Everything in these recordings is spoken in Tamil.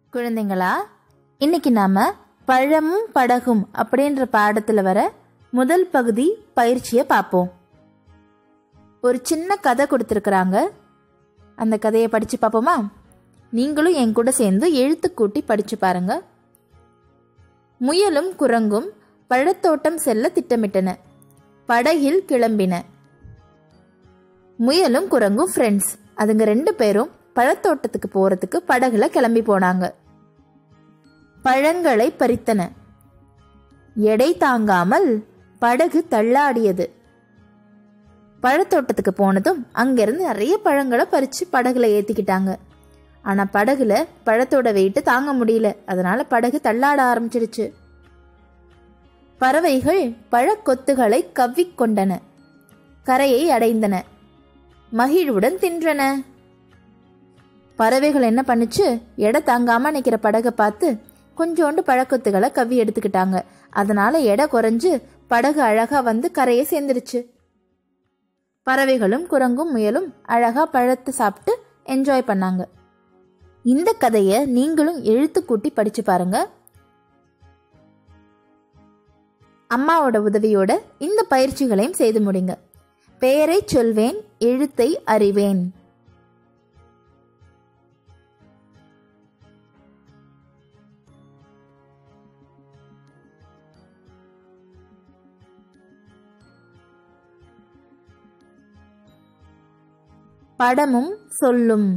குழந்தைங்களா இன்னைக்கு நாம பழமும் படகும் அப்படின்ற பாடத்துல வர முதல் பகுதி பயிற்சியை பார்ப்போம் ஒரு சின்ன கதை கொடுத்துருக்குறாங்க அந்த கதையை படிச்சு பார்ப்போமா நீங்களும் என் கூட சேர்ந்து எழுத்து கூட்டி படிச்சு பாருங்க முயலும் குரங்கும் பழத்தோட்டம் செல்ல திட்டமிட்டன படகில் கிளம்பின முயலும் குரங்கும் ஃப்ரெண்ட்ஸ் அதுங்க ரெண்டு பேரும் பழத்தோட்டத்துக்கு போறதுக்கு படகுல கிளம்பி போனாங்க பழங்களை பறித்தன எடை தாங்காமல் படகு தள்ளாடியது பழத்தோட்டத்துக்கு போனதும் அங்கிருந்து நிறைய பழங்களை பறிச்சு படகுல ஏத்திக்கிட்டாங்க ஆனா படகுல பழத்தோட வெயிட்டு தாங்க முடியல அதனால படகு தள்ளாட ஆரம்பிச்சிடுச்சு பறவைகள் பழக்கொத்துகளை கவ்விக்கொண்டன கரையை அடைந்தன மகிழ்வுடன் தின்றன பறவைகள் என்ன பண்ணுச்சு எடை தாங்காம நிக்கிற படகை பார்த்து கொஞ்சோண்டு பழக்கொத்துகளை கவ்வி எடுத்துக்கிட்டாங்க அதனால எடை குறைஞ்சு படகு அழகா வந்து கரையை சேர்ந்துருச்சு பறவைகளும் குரங்கும் முயலும் அழகா பழத்தை சாப்பிட்டு என்ஜாய் பண்ணாங்க இந்த கதையை நீங்களும் எழுத்து கூட்டி படிச்சு பாருங்க அம்மாவோட உதவியோட இந்த பயிற்சிகளையும் செய்து முடிங்க பெயரை சொல்வேன் எழுத்தை அறிவேன் படமும் சொல்லும்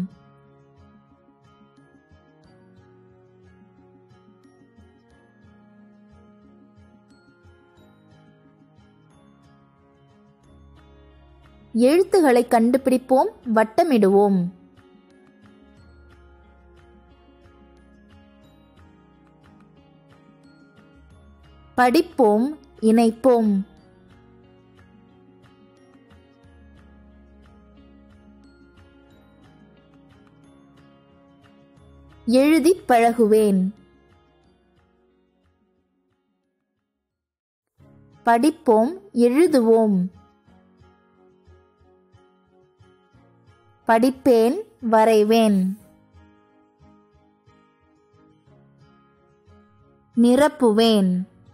எழுத்துக்களை கண்டுபிடிப்போம் வட்டமிடுவோம் படிப்போம் இணைப்போம் எழுதி பழகுவேன் படிப்போம் எழுதுவோம் படிப்பேன் வரைவேன் நிரப்புவேன்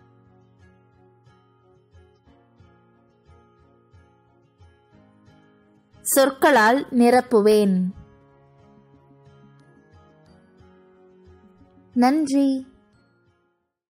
சொற்களால் நிரப்புவேன் நன்றி